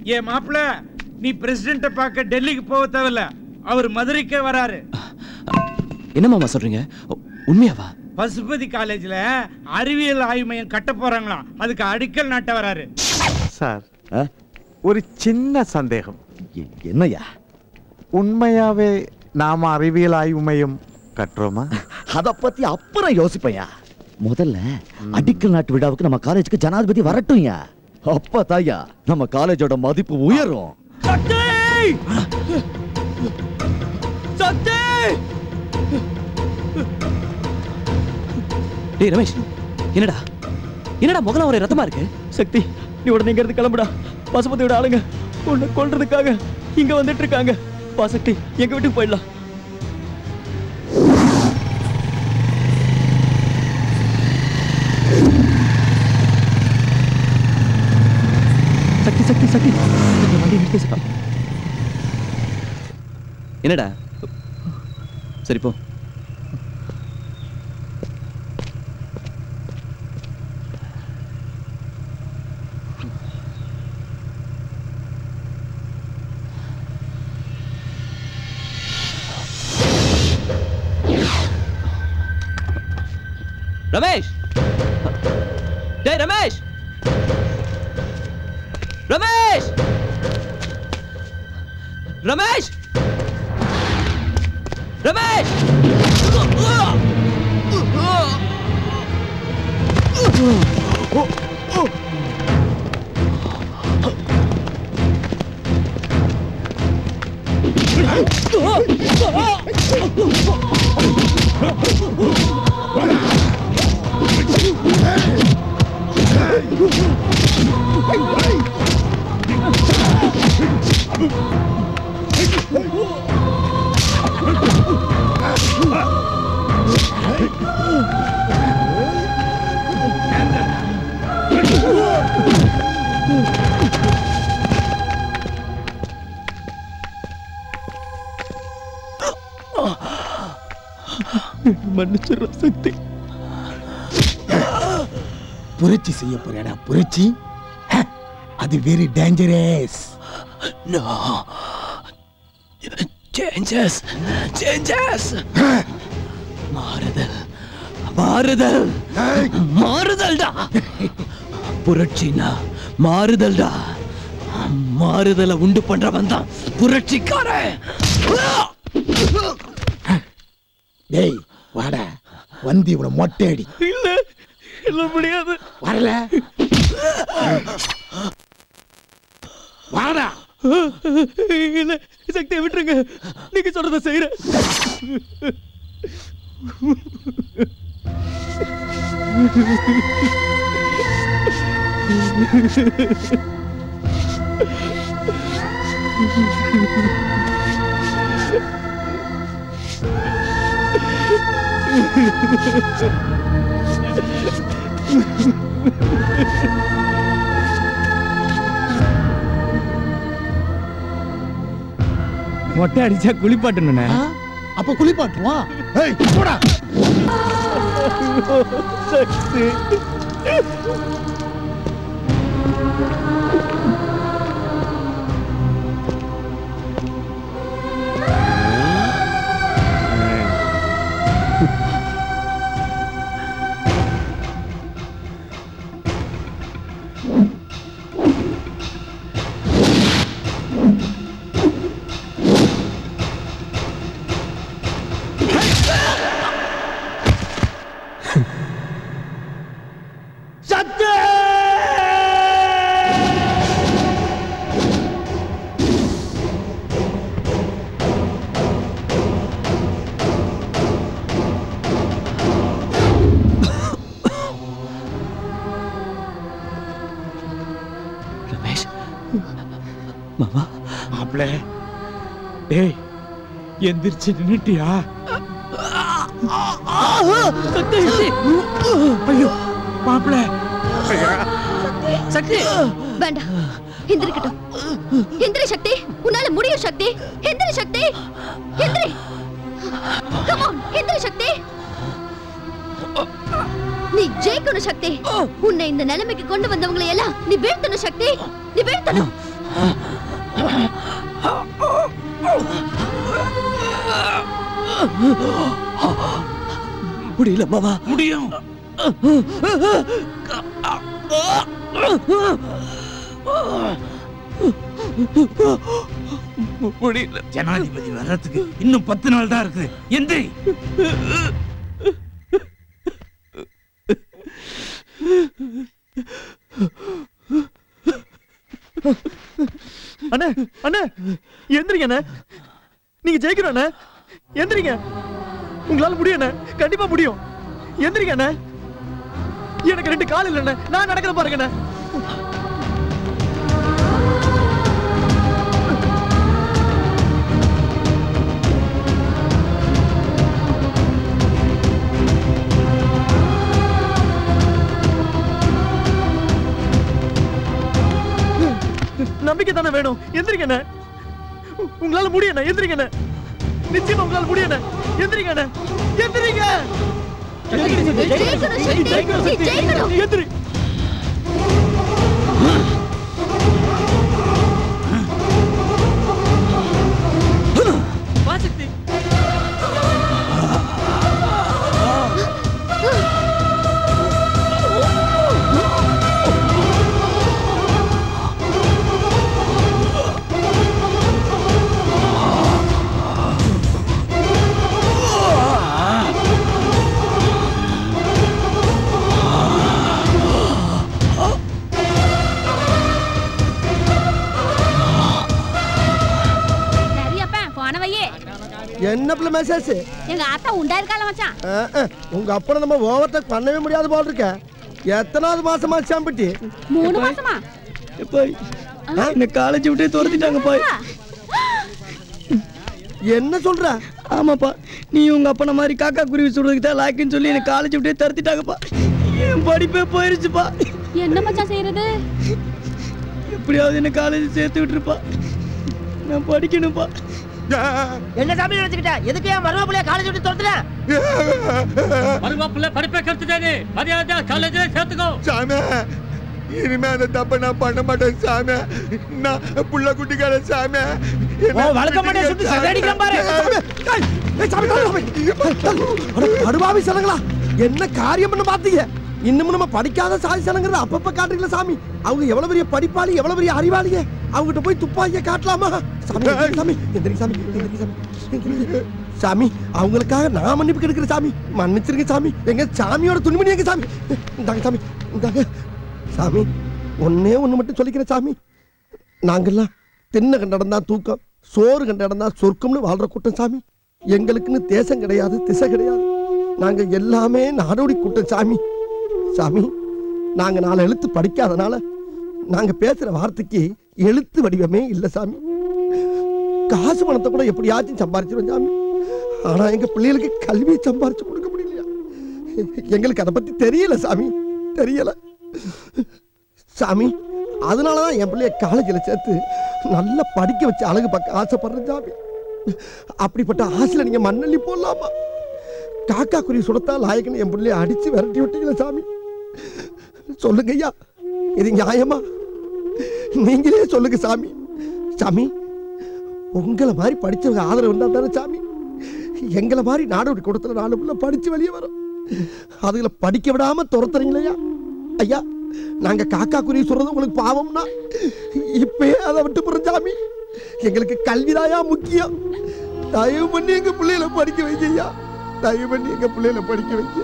ஏன் மாப்பிள நீ பிரசிடென்ட்ட பார்க்க டெல்லிக்கு போக தேவையில்ல அவர் மதுரைக்கே வராரு என்ன மாமா சொல்றீங்க உ- உண்மையாவா பசுபதி காலேஜ்ல அறிவியல் ஆய்வு மையம் கட்ட போறாங்களாம் அதுக்கு அடிக்கல் நாட்ட வராரு சார் ஒரு சின்ன சந்தேகம் என்னையா உண்மையாவே நாம அறிவியல் ஆய்வு மையம் கட்டுறோமா அத பத்தி அப்புறம் யோசிப்பையா முதல்ல அடிக்கல் நாட்டு விழாவுக்கு நம்ம காலேஜுக்கு ஜனாதிபதி வரட்டும்யா அப்ப தாயா நம்ம காலேஜோட மதிப்பு உயரும் டேய் ரமேஷ் என்னடா என்னடா முகலாம் ஒரே ரத்தமா இருக்கு சக்தி நீ உடனே இங்க இருந்து கிளம்புடா பசுபதியோட ஆளுங்க உன்னை கொல்றதுக்காக இங்க வந்துட்டு இருக்காங்க வா சக்தி எங்க வீட்டுக்கு போயிடலாம் சக்தி சக்தி சக்தி கொஞ்சம் வண்டி நிறுத்து சக்தி என்னடா சரி போ ரமேஷ் டேய் ரமேஷ் ரமேஷ் ரமேஷ் ரமேஷ் மன்னிச்சிடுற சக்தி புரட்சி செய்ய போறியாடா புரட்சி ஹ, அது very dangerous no changes changes மாறுதல் மாறுதல் மாறுதல்டா புரட்சினா மாறுதல்டா மாறுதலை உண்டு பண்றவன் தான் புரட்சிக்காரன் டேய் வாடா வந்து இவனை மொட்டை அடி இல்ல இல்ல முடியாது வரல வாடா இல்ல சக்தியை விட்டுருங்க நீங்க சொல்றத செய்யறேன் மொட்டை அடிச்சா குளிப்பாட்டணுண்ணே அப்ப குளிப்பாட்டுவான் ஏய் போடா சக்தி ரமேஷ் மாமா மாப்பிள டேய் எந்திரிச்சு நின்னுட்டியா சக்தி ஐயோ மாப்பிள சக்தி வேண்டாம் எந்திரிக்கட்டும் எந்திரி சக்தி உன்னால முடியும் சக்தி எந்திரி சக்தி எந்திரி Come on, எந்திரி சக்தி நீ ஜெயிக்கணும் சக்தி உன்னை இந்த நிலைமைக்கு கொண்டு வந்தவங்களை எல்லாம் நீ வீழ்த்தணும் சக்தி நீ வீழ்த்தணும் முடியல மாமா முடியும் முடியல ஜனாதிபதி வர்றதுக்கு இன்னும் பத்து நாள் தான் இருக்குது எந்திரி அண்ணே அண்ணே எந்திரிங்க அண்ணே நீங்க ஜெயிக்கணும் அண்ணே எந்திரிங்க உங்களால முடியும் அண்ணே கண்டிப்பா முடியும் எந்திரிங்க அண்ணே எனக்கு ரெண்டு கால் இல்ல அண்ணே நான் நடக்கிறேன் பாருங்க அண்ணே நம்பிக்கை தானே வேணும் எந்திரிங்க அண்ணே உ- உங்களால முடியும் அண்ணே எந்திரிங்க அண்ணே நிச்சயமா உங்களால முடியும் அண்ணே எந்திரிங்க அண்ணே எந்திரிங்க ஜெயிக்கணும் சக்தி நீ ஜெயிக்கணும் எந்திரி சரியப்பா போன வையே என்ன பிள்ளை மெசேஜ் எங்க ஆத்தா உண்டா இருக்கால மச்சான் உங்க அப்பனை நம்ம ஓவர்டேக் பண்ணவே முடியாது போல் இருக்க எத்தனாவது மாசமா சாம்பிட்டி மூணு மாசமா என்ன காலேஜ் விட்டே துரத்திட்டாங்க பாய் என்ன சொல்ற ஆமாப்பா நீ உங்க அப்பன மாதிரி காக்கா குருவி சுடுறதுக்கு தான் லாக்கின்னு சொல்லி என்ன காலேஜ் விட்டே துரத்திட்டாங்கப்பா என் படிப்பே போயிருச்சுப்பா என்ன மச்சான் செய்யறது எப்படியாவது என்ன காலேஜ் சேர்த்து விட்டுருப்பா நான் படிக்கணும்ப்பா என்ன சாமி நினைச்சுக்கிட்ட எதுக்கு என் மருமப்பிள்ளைய காலேஜ் விட்டு துரத்துற மருமாப்பிள்ளை படிப்பை கெடுத்துட்டாரு மரியாதை காலேஜ்ல சேர்த்துக்கோ சாமி இனிமே அந்த தப்ப நான் பண்ண மாட்டேன் சாமி நான் புள்ள குட்டிக்கார சாமி வளர்க்க மாட்டேன் சுட்டு சதடிக்கலாம் பாரு படுபாவி சனங்களா என்ன காரியம் பண்ண பாத்தீங்க இன்னமும் நம்ம படிக்காத சாதி சனங்கிறத அப்பப்ப காட்டுறீங்களா சாமி அவங்க எவ்வளவு பெரிய படிப்பாளி எவ்வளவு பெரிய அறிவாளிங்க அவங்ககிட்ட போய் துப்பாக்கிய காட்டலாமா சாமி எந்திரிங்க சாமி எந்திரிங்க சாமி எந்திரிங்க சாமி எந்திரிங்க. சாமி அவங்களுக்காக நான் மன்னிப்பு கெடுக்கிற சாமி மன்னிச்சிருங்க சாமி எங்க சாமியோட துணிமணி எங்க சாமி இந்தாங்க சாமி இந்தாங்க சாமி ஒன்னே ஒண்ணு மட்டும் சொல்லிக்கிறேன் சாமி நாங்கெல்லாம் தின்ன கண்ட இடம் தான் தூக்கம் சோறு கண்ட இடம் தான் சொர்க்கம்னு வாழ்ற கூட்டம் சாமி எங்களுக்குன்னு தேசம் கிடையாது திசை கிடையாது நாங்க எல்லாமே நாடோடி கூட்டம் சாமி சாமி நாங்க நாலு எழுத்து படிக்காதனால நாங்க பேசுற வார்த்தைக்கு எழுத்து வடிவமே இல்லை சாமி காசு பணத்தை கூட எப்படியாச்சும் சம்பாரிச்சிருவோம் சாமி ஆனா எங்க பிள்ளைகளுக்கு கல்வியை சம்பாரிச்சு கொடுக்க முடியலையா எங்களுக்கு அதை பத்தி தெரியல சாமி தெரியல சாமி அதனாலதான் என் பிள்ளைய காலேஜில் சேர்த்து நல்லா படிக்க வச்சு அழகு பார்க்க ஆசைப்படுறேன் சாமி அப்படிப்பட்ட ஆசையில நீங்க மண்ணள்ளி போடலாமா காக்கா குருவி சுடத்தா லாயக்குன்னு என் பிள்ளைய அடிச்சு விரட்டி விட்டீங்களா சாமி சொல்லுங்க ஐயா இது நியாயமா நீங்களே சொல்லுங்க சாமி சாமி உங்களை மாதிரி படிச்சவங்க ஆதரவு இருந்தா தானே சாமி எங்களை மாதிரி நாடோடி கூடத்துல நாலு பிள்ளை படிச்சு வெளியே வரும் அதுகளை படிக்க விடாம துரத்துறீங்களா ஐயா நாங்க காக்கா குருவி சொல்றது உங்களுக்கு பாவம்னா இப்பயே அதை விட்டு போறோம் சாமி எங்களுக்கு கல்விதாயா முக்கியம் தயவு பண்ணி எங்க பிள்ளைகளை படிக்க வைங்க ஐயா தயவு பண்ணி எங்க பிள்ளைகளை படிக்க வைக்க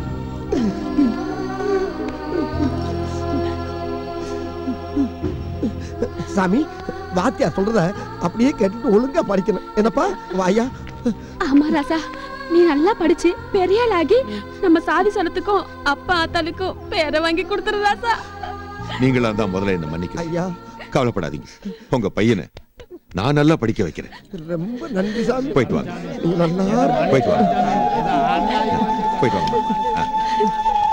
சாமி வாத்தியா சொல்றத அப்படியே கேட்டுட்டு ஒழுங்கா படிக்கணும் என்னப்பா வாயா ஆமா ராசா நீ நல்லா படிச்சு பெரிய ஆளாகி நம்ம சாதி சனத்துக்கும் அப்பா ஆத்தாளுக்கும் பேரை வாங்கி கொடுத்துரு ராசா நீங்களா தான் முதல்ல என்ன மன்னிக்கிறேன் ஐயா கவலைப்படாதீங்க உங்க பையனை நான் நல்லா படிக்க வைக்கிறேன் ரொம்ப நன்றி சாமி போயிட்டு வாங்க நீங்க நல்லா போயிட்டு வாங்க போயிட்டு வாங்க ஆ.